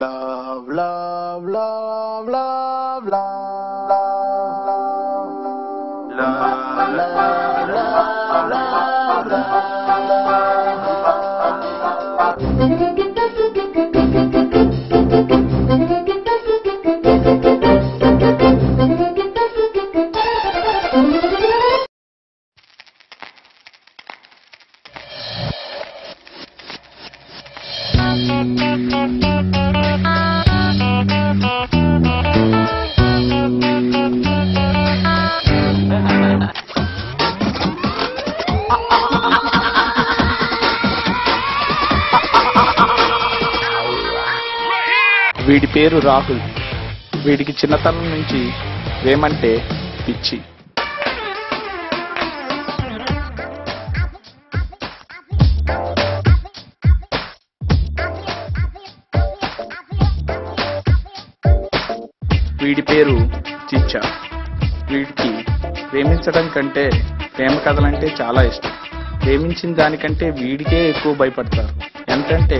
Love, love, love, love, love, love, love, love, love, love, వీడి పేరు రాహుల్ వీడికి చిన్నతనం నుంచి వేమంటే పిచ్చి వీడి పేరు చిచ్చా వీడికి ప్రేమించడం కంటే ప్రేమ కథలంటే చాలా ఇష్టం ప్రేమించిన దానికంటే వీడికే ఎక్కువ భయపడతారు ఎంతంటే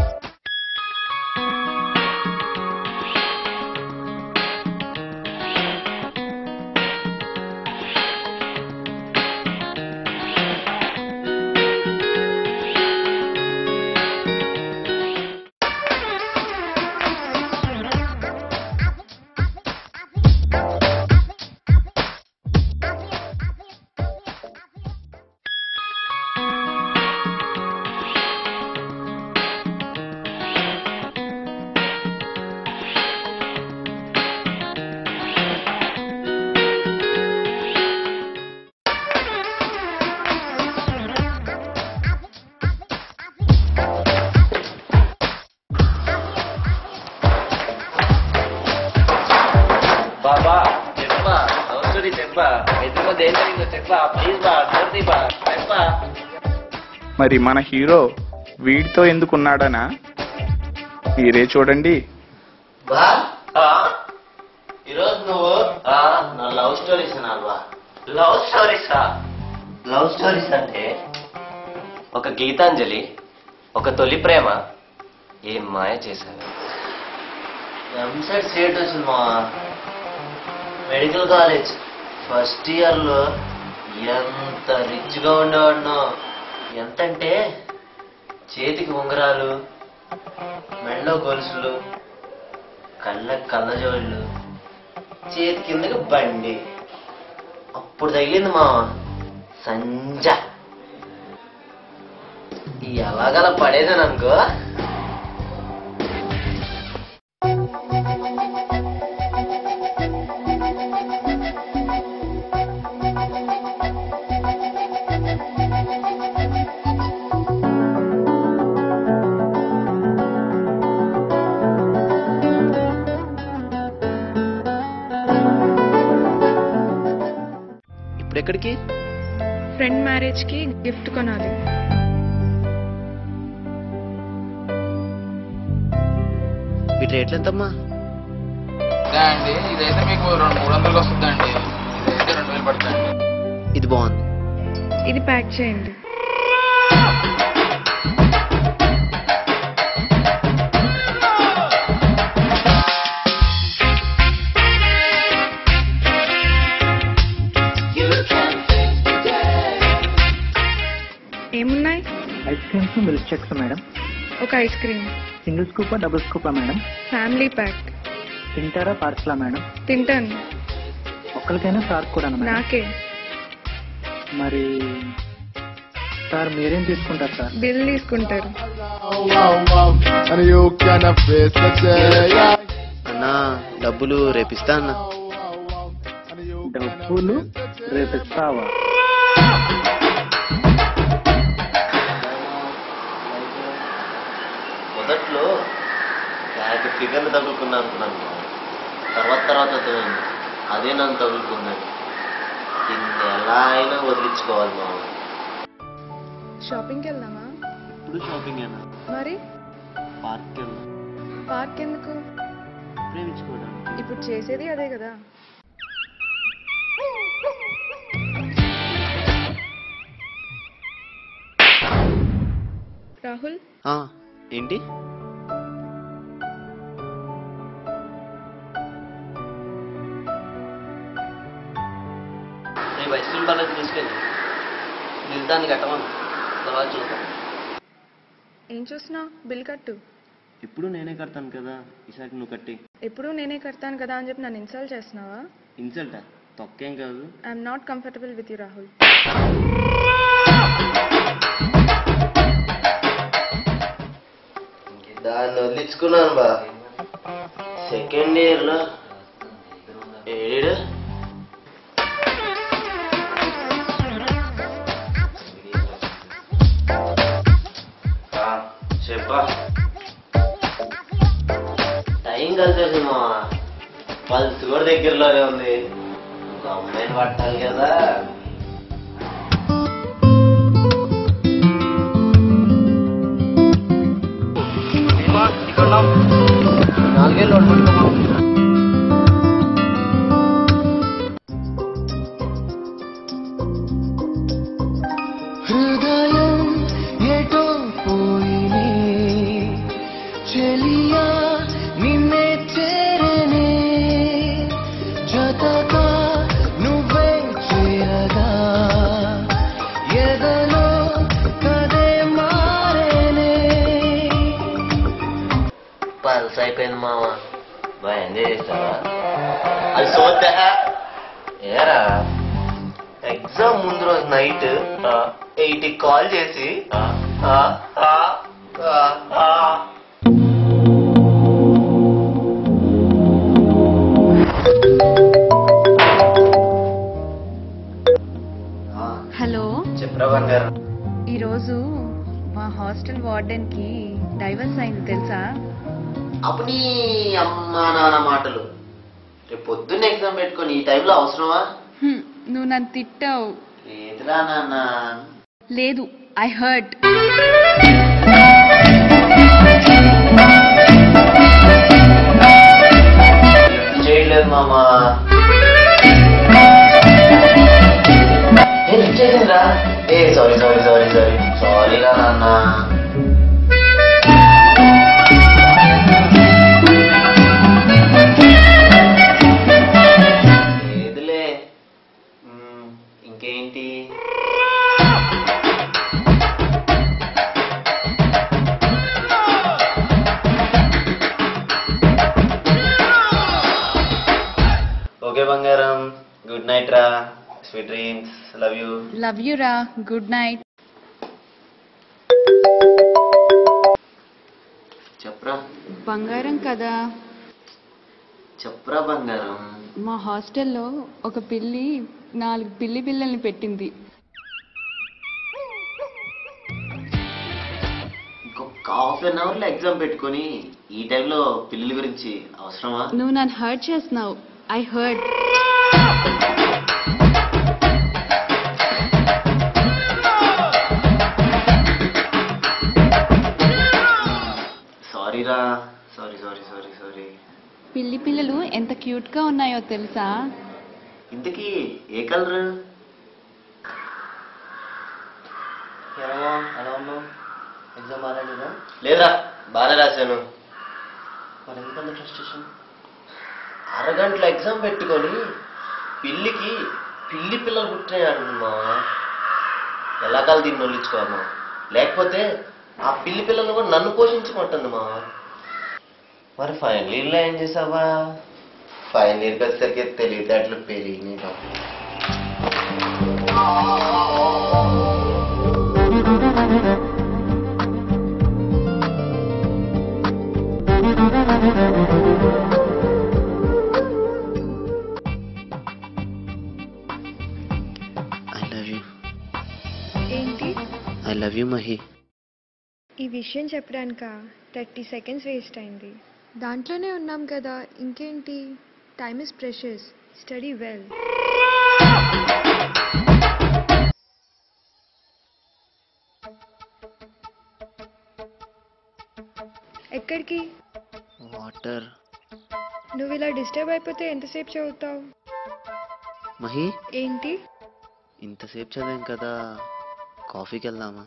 బాబా చెప్పా అవసరం చెప్పా ఇద్దరు మధ్య ఏం జరిగిందో చెప్పా ప్లీజ్ బా కోర్తి బా చెప్పా మరి మన హీరో వీడితో ఎందుకున్నాడనా మీరే చూడండి బా ఈరోజు నువ్వు ఆ, నా లవ్ స్టోరీస్ బా లవ్ స్టోరీసా లవ్ స్టోరీస్ అంటే ఒక గీతాంజలి ఒక తొలి ప్రేమ ఏం మాయ చేశారు ఎంసెట్ సీట్ వచ్చింది మా మెడికల్ కాలేజ్ ఫస్ట్ ఇయర్లో ఎంత రిచ్గా ఉండేవాడినో ఎంతంటే చేతికి ఉంగరాలు మెడలో గొలుసులు కళ్ళకి కళ్ళజోళ్ళు చేతి కిందకి బండి అప్పుడు తగిలింది మా సంజ ఎలాగలా పడేదాను అనుకో ఇప్పుడు ఎక్కడికి ఫ్రెండ్ మ్యారేజ్ కి గిఫ్ట్ కొనాలి వీటి రేట్లు ఎంతమ్మా అదే అండి ఇదైతే మీకు రెండు మూడు వందలకి వస్తుందండి ఇదైతే రెండు వేలు పడుతుందండి ఇది బాగుంది ఇది ప్యాక్ చేయండి ఏమున్నాయి ice creams milk shakes madam ఒక ఐస్ క్రీమ్ సింగిల్ స్కూపా డబుల్ స్కూపా మేడం ఫ్యామిలీ ప్యాక్ తింటారా పార్సలా మేడం తింటాను ఒక్కరికైనా సార్ కూడా మేడం నాకే మరి సార్ మీరేం తీసుకుంటారు సార్ బిల్ తీసుకుంటారు And you can face the day. అన్నా డబ్బులు రేపిస్తా అన్నా డబ్బులు రేపు ఇస్తావా మొదట్లో బ్యాగ్ ఫిగర్లు తగులుకున్నా అనుకున్నాను తర్వాత తర్వాత అర్థమైంది అదే నన్ను తగులుకుందని దీన్ని ఎలా అయినా వదిలించుకోవాలి మా షాపింగ్కి వెళ్దామా ఇప్పుడు షాపింగ్ అయినా మరి పార్క్ వెళ్దాం పార్క్ ఎందుకు ప్రేమించుకోవడానికి ఇప్పుడు చేసేది అదే కదా రాహుల్ ఏంటి రేపు ఐస్ క్రీమ్ పార్లర్కి తీసుకెళ్ళి బిల్ దాన్ని కట్టమను తర్వాత చూద్దాం ఏం చూస్తున్నావు బిల్ కట్టు ఇప్పుడు నేనే కడతాను కదా ఈసారి నువ్వు కట్టి ఎప్పుడు నేనే కడతాను కదా అని చెప్పి నన్ను ఇన్సల్ట్ చేస్తున్నావా ఇన్సల్టా తొక్కేం కాదు I'm not comfortable with you Rahul దాన్ని వదిలించుకున్నాను బా సెకండ్ ఇయర్లో ఏడు చెప్పా టైం కలిసేసి మా పల్స్ కూడా దగ్గరలోనే ఉంది ఒక అమ్మాయిని పట్టాలి కదా నాలుగేళ్ళు పట్టుకోమా హృదయం ఎటో పోయినే చెలియా నిన్నే చేరనే జతగా నువ్వే చేరగా ఎదలో కదే మారేనే పల్స్ అయిపోయింది మామ బాగా ఎంజాయ్ చేస్తావా అది సోద్దా ఏరా ఎగ్జామ్ ముందు రోజు నైట్ ఎయిట్ కాల్ చేసి ఆ, ఆ, ఆ, ఆ. ఆ, హలో చెప్పురా బంగారం ఈరోజు మా హాస్టల్ వార్డెన్కి డైవర్స్ అయింది తెలుసా అప్పుడు నీ అమ్మా నాన్న మాటలు రేపు పొద్దున్న ఎగ్జామ్ పెట్టుకొని ఈ టైంలో అవసరమా హ్మ్, నువ్వు నన్ను తిట్టావు లేదురా నాన్న లేదు ఐ హర్ట్ చేయలేదు మామా నేను ఇచ్చేసిందిరా ఏ sorry sorry sorry sorry sorry రా నాన్న లేదులే మ్మ్, ఇంకేంటి ఓకే బంగారం గుడ్ నైట్ రా sweet dreams love you love you రా గుడ్ నైట్ చెప్పరా బంగారం కదా చెప్పరా బంగారం మా హాస్టల్లో ఒక పిల్లి నాలుగు పిల్లి పిల్లల్ని పెట్టింది ఇంకొక హాఫ్ అన్ అవర్లో ఎగ్జామ్ పెట్టుకొని ఈ టైంలో పిల్లల గురించి అవసరమా నువ్వు నన్ను హర్ట్ చేస్తున్నావు ఐ హర్ట్ సారీ రా సారీ సారీ సారీ సారీ పిల్లి పిల్లలు ఎంత క్యూట్ గా ఉన్నాయో తెలుసా ఇంతకీ ఏ కలర్ ఏమో అలా ఉన్నావు ఎగ్జామ్ బాగాలేదా లేదురా బాగానే రాశాను మరి ఎందుకంత ఫ్రస్ట్రేషన్ అరగంటలో ఎగ్జామ్ పెట్టుకొని పిల్లికి పిల్లి పిల్లలు పుట్టినాయి అంటున్నా ఎలాకాలు దీన్ని వదిలించుకోమా లేకపోతే ఆ పిల్లి పిల్లలు కూడా నన్ను పోషించమంటుంది మా మరి ఫైనల్ ఇయర్లో ఏం చేసావా ఫైనల్ ఇయర్కి వచ్చేసరికి తెలివితేటలు పెరిగినాయి బాబు ఐ లవ్ యూ ఏంటి ఐ లవ్ యూ మహి ఈ విషయం చెప్పడానిక థర్టీ సెకండ్స్ వేస్ట్ అయింది దాంట్లోనే ఉన్నాం కదా ఇంకేంటి time is precious study well ఎక్కడికి వాటర్ నువ్వు ఇలా డిస్టర్బ్ అయిపోతే ఎంతసేపు చదువుతావు మహి ఏంటి ఇంతసేపు చదివాం కదా కాఫీకి వెళ్దామా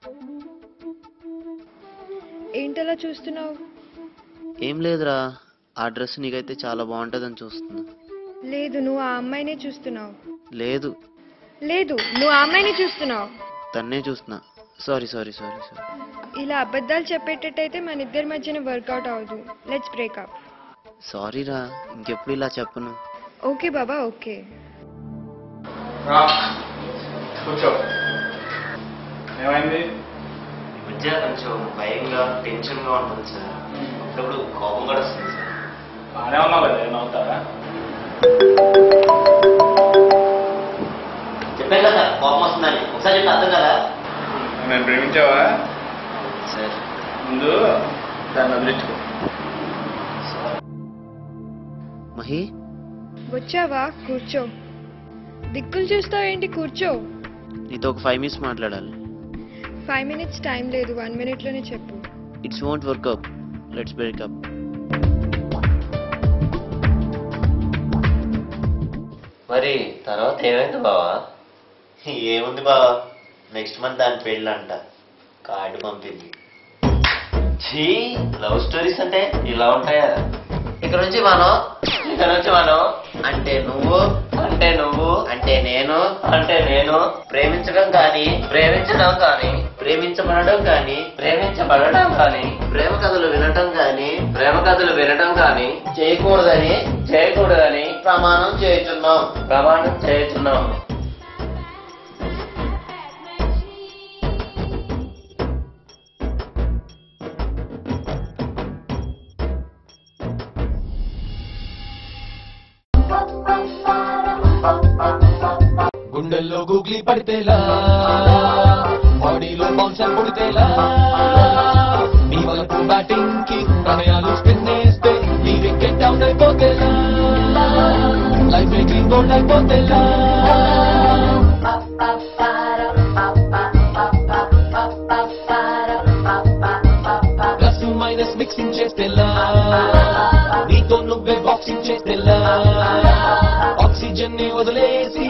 ఏంటలా చూస్తున్నావు ఏం లేదురా ఆ డ్రెస్ నీకైతే చాలా బాగుంటుందని చూస్తున్నా లేదు నువ్వు ఆ అమ్మాయినే చూస్తున్నావు లేదు లేదు నువ్వు ఆ అమ్మాయిని చూస్తున్నావు తన్నే చూస్తున్నా సారీ సారీ సారీ సారీ ఇలా అబద్ధాలు చెప్పేటట్టయితే మన ఇద్దరి మధ్యన వర్కౌట్ అవ్వదు లెట్స్ బ్రేకప్ సారీ రా ఇంకెప్పుడు ఇలా చెప్పను ఓకే బాబా ఓకే రా కూర్చో ఏమైంది ఈ మధ్య కొంచెం భయంగా టెన్షన్గా ఉంటుంది సార్ అప్పుడప్పుడు కోపం కూడా వస్తుంది సార్ బాగానే ఉన్నావు కదా ఏమవుతారా చెప్పాను కదా కోపం వస్తుందని ఒకసారి చెప్పి అర్థం కదా నేను ప్రేమించావా సార్ ముందు దాన్ని వదిలించుకో మహి వచ్చావా కూర్చో దిక్కులు చూస్తావు ఏంటి కూర్చో నీతో ఒక ఫైవ్ మినిట్స్ మాట్లాడాలి ఫైవ్ మినిట్స్ టైం లేదు వన్ మినిట్లోనే చెప్పు it's won't work up let's breakup మరి తర్వాత ఏమైంది బావా ఏముంది బావా నెక్స్ట్ మంత్ దాని పెళ్ళంట కార్డు పంపింది ఛీ లవ్ స్టోరీస్ అంటే ఇలా ఉంటాయా ఇక్కడ నుంచి మనం ఇక్కడ నుంచి మనం అంటే నువ్వు అంటే నువ్వు అంటే నేను అంటే నేను ప్రేమించడం కానీ ప్రేమించడం కానీ ప్రేమించబడడం కానీ ప్రేమించబడడం కానీ ప్రేమ కథలు వినటం కానీ ప్రేమ కథలు వినటం కానీ చేయకూడదని చేయకూడదని ప్రమాణం చేస్తున్నాం ప్రమాణం చేస్తున్నాం గుండెల్లో గూగ్లీ పడితేలా బాడీలో బౌన్సర్ పుడితేలా నీ వలకు బ్యాటింగ్ కి ప్రణయాలు స్పిన్ వేస్తే నీ వికెట్ డౌన్ అయిపోతేలా లైఫ్ గ్రీన్ బోర్డ్ అయిపోతేలా ప్లస్ మైనస్ మిక్సింగ్ చేస్తేలా నీతో నువ్వే బాక్సింగ్ చేస్తేలా ఆక్సిజన్ ని వదిలేసి